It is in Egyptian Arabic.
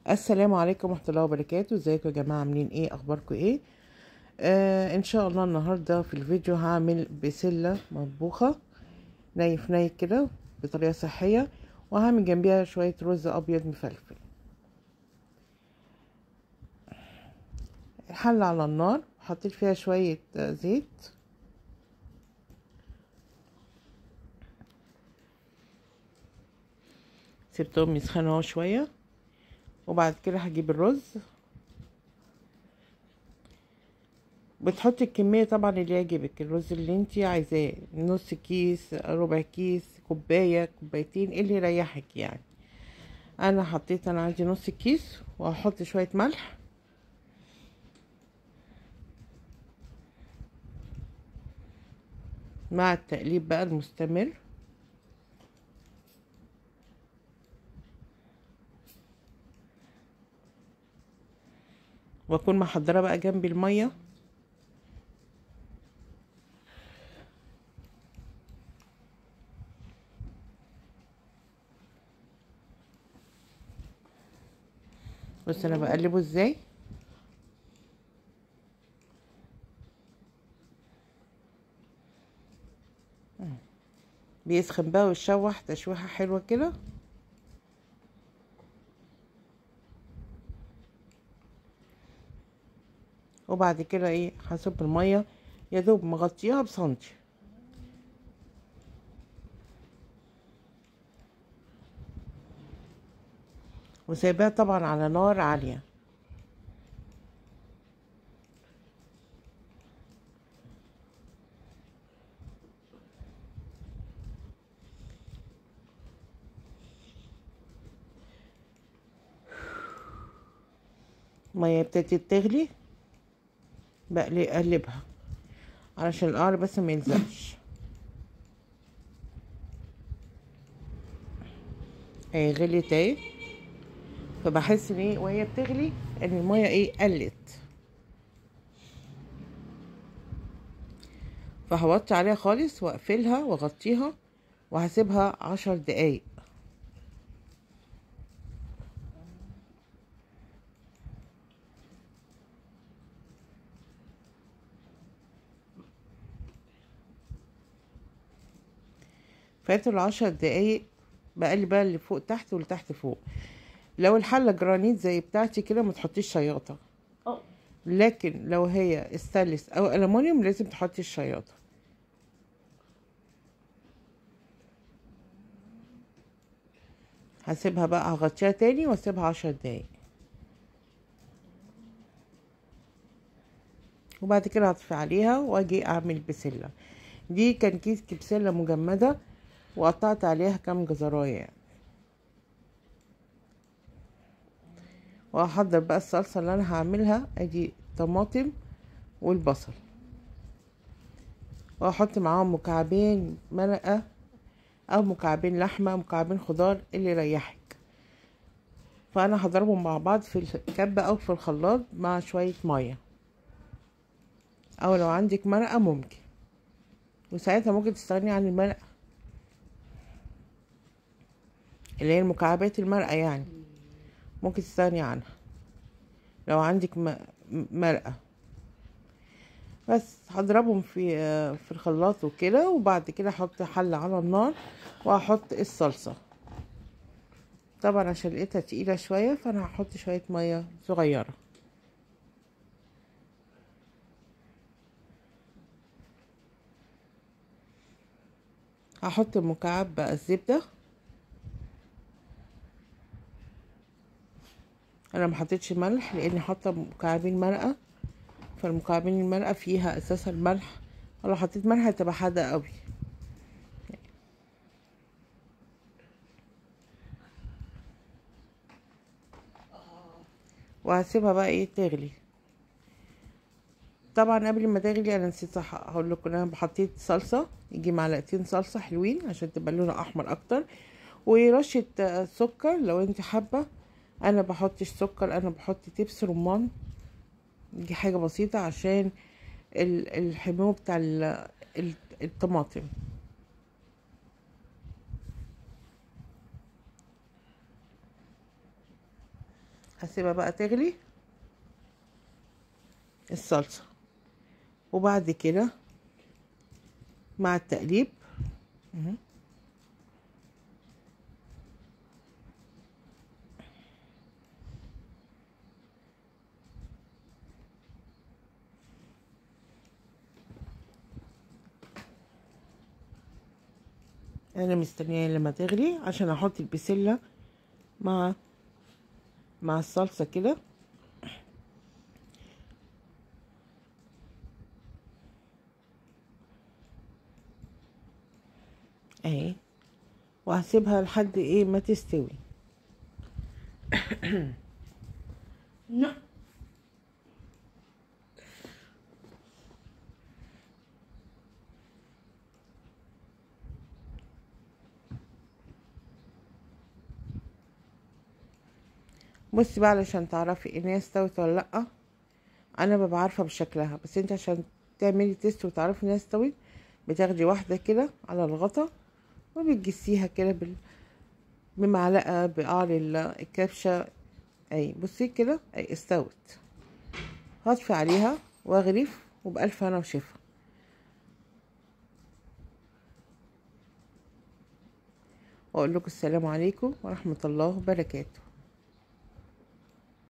السلام عليكم ورحمة الله وبركاته ازيكم يا جماعة عاملين ايه اخباركم ايه آه ان شاء الله النهاردة في الفيديو هعمل بسلة مطبوخة ني في ني كده بطريقة صحية وهعمل جنبيها شوية رز ابيض مفلفل الحلة على النار حطيت فيها شوية آه، زيت سبتهم يسخنوا شوية وبعد كده هجيب الرز بتحطي الكمية طبعا اللي يعجبك الرز اللي انتي عايزاه نص كيس ربع كيس كوباية كوبايتين اللي يريحك يعني انا حطيت انا عندي نص كيس وهحط شوية ملح مع التقليب بقى المستمر واكون محضره بقى جنبي الميه بس انا بقلبه ازاي بيسخن بقى ويشوح تشويحه حلوه كده وبعد كده ايه هصب الميه يا دوب مغطيها بسنتي وسايباها طبعا على نار عاليه الميه ابتدت تغلي بقلي اقلبها علشان القعر بس ما يلزقش اهي غليت اهي فبحس ان ايه وهي بتغلي ان الميه ايه قلت فهوطي عليها خالص واقفلها واغطيها وهسيبها عشر دقايق فاتوا العشر دقايق بقلب بقى اللي فوق تحت واللي تحت فوق لو الحله جرانيت زي بتاعتي كده ما تحطيش شياطه اه لكن لو هي استانلس او المونيوم لازم تحطي الشياطه هسيبها بقى هغطيها تاني واسيبها عشر دقايق وبعد كده هطفي عليها واجي اعمل بسله دي كان كيس بسله مجمده وقطعت عليها كام جزرايه يعني وهحضر بقى الصلصه اللي انا هعملها ادي طماطم والبصل واحط معاهم مكعبين مرقه او مكعبين لحمه مكعبين خضار اللي يريحك فانا هضربهم مع بعض في الكبه او في الخلاط مع شويه ميه او لو عندك مرقه ممكن وساعتها ممكن تستغني عن المرقه اللي هي المكعبات المرقه يعني ممكن تستغني عنها لو عندك م- مرقه بس هضربهم في في الخلاط وكده وبعد كده احط حله على النار وهحط الصلصه طبعا عشان لقيتها تقيله شويه فانا هحط شويه ميه صغيره هحط مكعب بقى الزبده انا ما حطيتش ملح لاني حاطه مكعبين مرقه فالمكعبين المرقه فيها اساسا ملح ولو حطيت ملح هتبقى حادقه قوي وهسيبها بقى ايه تغلي طبعا قبل ما تغلي انا نسيت أح- هقول لكم انا حطيت صلصه يجي معلقتين صلصه حلوين عشان تبقى لونها احمر اكتر ورشه آه، سكر لو انت حابه انا بحطش سكر انا بحط تبس رمان دي حاجه بسيطه عشان ال- الحمو بتاع ال- ال- الطماطم هسيبها بقى تغلي الصلصة وبعد كده مع التقليب مهم. انا مستنياه لما تغلي عشان احط البسله مع مع الصلصه كده اهي وهسيبها لحد ايه ما تستوي بصي بقى علشان تعرفي ان هي استوت ولا لا انا ببقى عارفه بشكلها بس انت عشان تعملي تيست وتعرفي ان هي استوت بتاخدي واحده كده على الغطا وبتجسيها كده بال... بمعلقه بقعر ال- الكبشه اي بصي كده اي استوت هطفي عليها واغرف وبألف هنا وشفا واقول لكم السلام عليكم ورحمه الله وبركاته